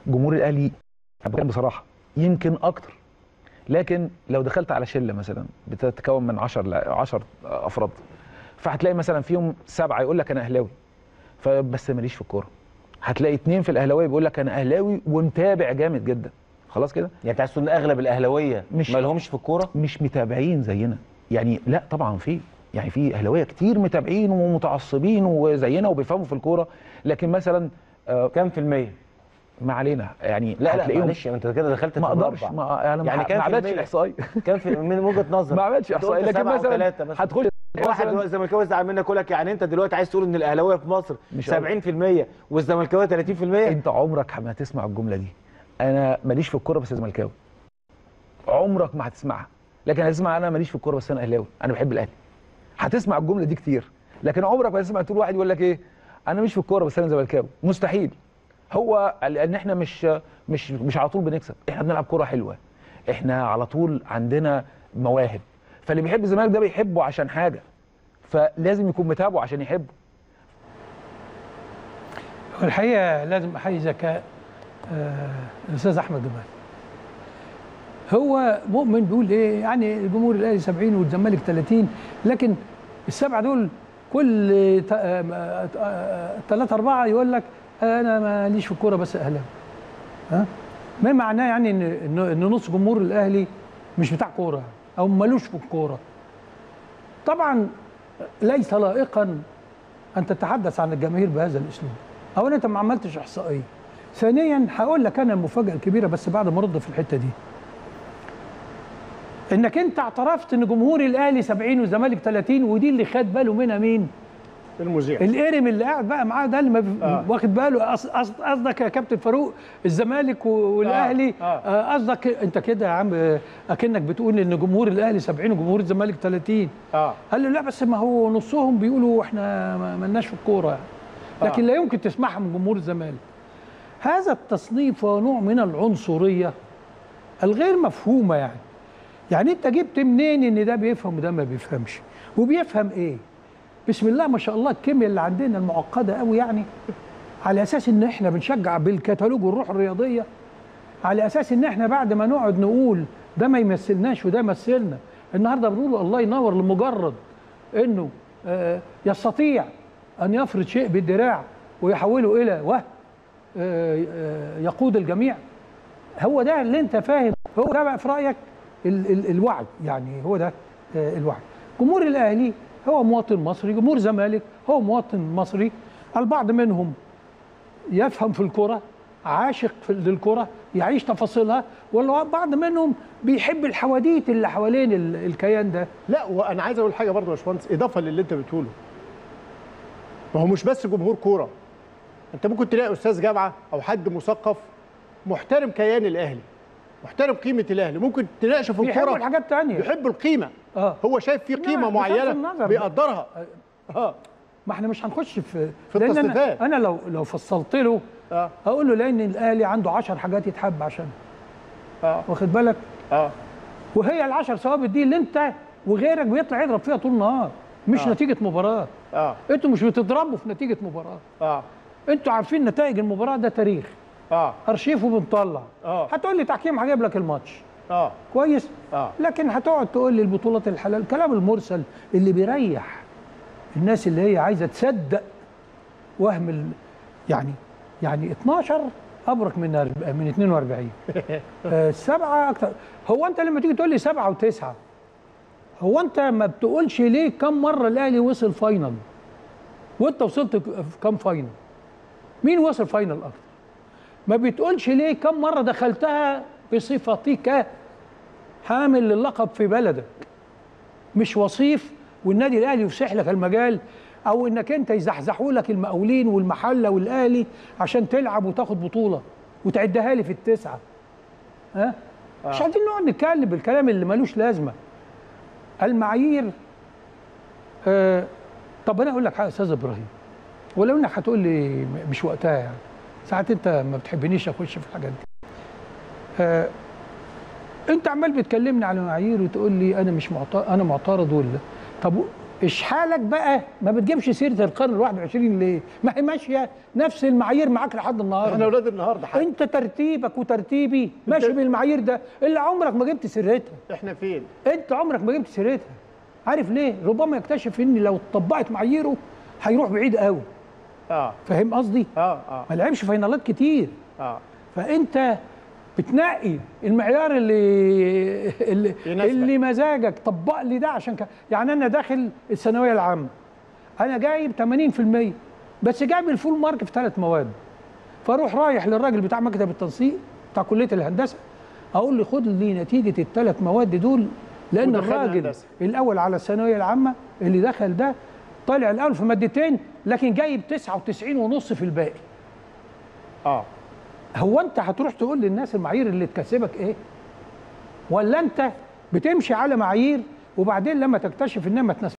جمهور الاهلي أنا بتكلم بصراحه يمكن اكتر لكن لو دخلت على شله مثلا بتتكون من 10 10 افراد فهتلاقي مثلا فيهم سبعه يقول لك انا اهلاوي فبس ماليش في الكوره هتلاقي اتنين في الاهلاويه بيقول لك انا اهلاوي ومتابع جامد جدا خلاص كده يعني انت عايز تقول ان اغلب الاهلاويه مش- ما لهمش في الكوره مش متابعين زينا يعني لا طبعا في يعني في اهلاويه كتير متابعين ومتعصبين وزينا وبيفهموا في الكوره لكن مثلا آه كام في الميه ما علينا يعني لا لا هتلاقيهم- معلش انت كده دخلت ما في اقدرش مربع. ما انا يعني ما كام ما في عملتش المية؟ الاحصائيه كام في من وجهه نظر ما عملتش أنت قلت احصائيه لكن سبعة مثلا وثلاثة مثلا. هتخش واحد مثلاً- الزملكاوي زعل منك يقول لك يعني انت دلوقتي عايز تقول ان الاهلاويه في مصر مش 70% والزملكاويه 30% انت عمرك ما هتسمع الجمله دي انا ماليش في الكوره بس زملكاوي عمرك ما هتسمعها لكن هتسمع انا ماليش في الكوره بس انا اهلاوي انا بحب الاهلي هتسمع الجمله دي كتير لكن عمرك ما هتسمع تقول واحد يقول لك ايه انا مش في الكوره بس انا زملكاوي مستحيل هو لان احنا مش مش مش على طول بنكسب احنا بنلعب كوره حلوه احنا على طول عندنا مواهب فاللي بيحب الزمالك ده بيحبه عشان حاجه فلازم يكون متابعه عشان يحبه والحقيقه لازم احيي ذكاء آه، الاستاذ احمد جمال هو مؤمن بيقول ايه يعني الجمهور الاهلي 70 والزمالك 30 لكن السبعه دول كل ثلاثة أربعة يقول لك أنا ماليش في الكورة بس أهلاوي ها ما معناه يعني إن إن إن نص جمهور الأهلي مش بتاع كورة أو مالوش في الكورة طبعا ليس لائقا أن تتحدث عن الجماهير بهذا الأسلوب أولا أنت ما عملتش إحصائية ثانيا هقول لك أنا المفاجأة الكبيرة بس بعد ما أرد في الحتة دي انك انت اعترفت ان جمهور الاهلي 70 والزمالك 30 ودي اللي خد باله منها مين؟ المذيع القرم اللي قاعد بقى معاه ده اللي ما بي- آه. واخد باله أص- أص- قصدك يا كابتن فاروق الزمالك و- والاهلي آه. آه. آه، قصدك انت كده يا عم آه، اكنك بتقول ان جمهور الاهلي 70 وجمهور الزمالك 30 اه قال له لا بس ما هو نصهم بيقولوا احنا ما مالناش في الكوره يعني. لكن آه. لا يمكن تسمعها من جمهور الزمالك هذا التصنيف هو نوع من العنصريه الغير مفهومه يعني يعني انت جبت منين ان ده بيفهم وده ما بيفهمش وبيفهم ايه بسم الله ما شاء الله الكيمياء اللي عندنا المعقده قوي يعني على اساس ان احنا بنشجع بالكتالوج والروح الرياضيه على اساس ان احنا بعد ما نقعد نقول ده ما يمثلناش وده يمثلنا النهارده بنقول الله ينور لمجرد انه آه، يستطيع ان يفرض شيء بالدراع ويحوله الى وهم آه، آه، يقود الجميع هو ده اللي انت فاهم هو ده بقى في رايك ال ال الوعي يعني هو ده آه، الوعي جمهور الاهلي هو مواطن مصري جمهور زمالك هو مواطن مصري البعض منهم يفهم في الكرة عاشق في للكرة يعيش تفاصيلها والبعض منهم بيحب الحواديت اللي حوالين ال- الكيان ده لا وانا عايز اقول حاجه برضه يا باشمهندس اضافه للي انت بتقوله ما هو مش بس جمهور كوره انت ممكن تلاقي استاذ جامعه او حد مثقف محترم كيان الاهلي محترم قيمه الاهلي ممكن تناقشه في بيحبوا الكوره الحاجات تانية بيحب القيمه اه هو شايف في لا، قيمه بصرف معينه النظر. بيقدرها اه ما احنا مش هنخش في في لأن التصنيفات. انا, أنا لو لو فصلت له اه هقول له لان الاهلي عنده 10 حاجات يتحب عشان اه واخد بالك اه وهي العشر ثوابت دي اللي انت وغيرك بيطلع يضرب فيها طول النهار مش آه. نتيجه مباراه اه انتوا مش بتضربوا في نتيجه مباراه اه انتوا عارفين نتائج المباراه ده تاريخ اه ارشيف وبنطلع اه هتقول لي تحكيم هجيب لك الماتش اه كويس اه لكن هتقعد تقول لي البطولات الحلال الكلام المرسل اللي بيريح الناس اللي هي عايزه تصدق وهم ال... يعني يعني 12 ابرك من أرب- من 42 آه، سبعه اكتر هو انت لما تيجي تقول لي سبعه وتسعه هو انت ما بتقولش ليه كم مره الاهلي وصل فاينل وانت وصلت في كم فاينل مين وصل فاينل اكتر ما بتقولش ليه كم مره دخلتها بصفتك حامل للقب في بلدك مش وصيف والنادي الاهلي يفسح لك المجال او انك انت يزحزحوا لك المقاولين والمحله والاهلي عشان تلعب وتاخد بطوله وتعدها لي في التسعه ها مش عايزين نقعد نتكلم بالكلام اللي ملوش لازمه المعايير آه طب انا اقول لك حاجه يا استاذ ابراهيم ولو انك هتقول لي م- مش وقتها يعني ساعات انت ما بتحبنيش اخش في الحاجات دي آه انت عمال بتكلمني على معايير وتقول لي انا مش معترض انا معترض ولا طب و- اشحالك بقى ما بتجيبش سيره القرن ال 21 ليه؟ ما هي ماشيه نفس المعايير معاك لحد احنا النهارده اولاد النهارده حق. انت ترتيبك وترتيبي ماشي بالمعايير ده اللي عمرك ما جبت سيرتها احنا فين انت عمرك ما جبت سيرتها عارف ليه؟ ربما يكتشف ان لو اتطبقت معاييره هيروح بعيد قوي اه فاهم قصدي؟ اه اه ما لعبش فاينالات كتير اه فانت بتنقي المعيار اللي اللي, يناسبك. اللي مزاجك طبق لي ده عشان ك... يعني انا داخل الثانويه العامه انا جايب 80% بس جايب الفول مارك في ثلاث مواد فاروح رايح للراجل بتاع مكتب التنسيق بتاع كليه الهندسه اقول له خد لي نتيجه الثلاث مواد دول لان ودخلنا الراجل هندسة. الاول على الثانويه العامه اللي دخل ده طالع الاول في مادتين لكن جايب 99 ونص في الباقي اه هو انت هتروح تقول للناس المعايير اللي تكسبك ايه ولا انت بتمشي على معايير وبعدين لما تكتشف انها ما تناسبكش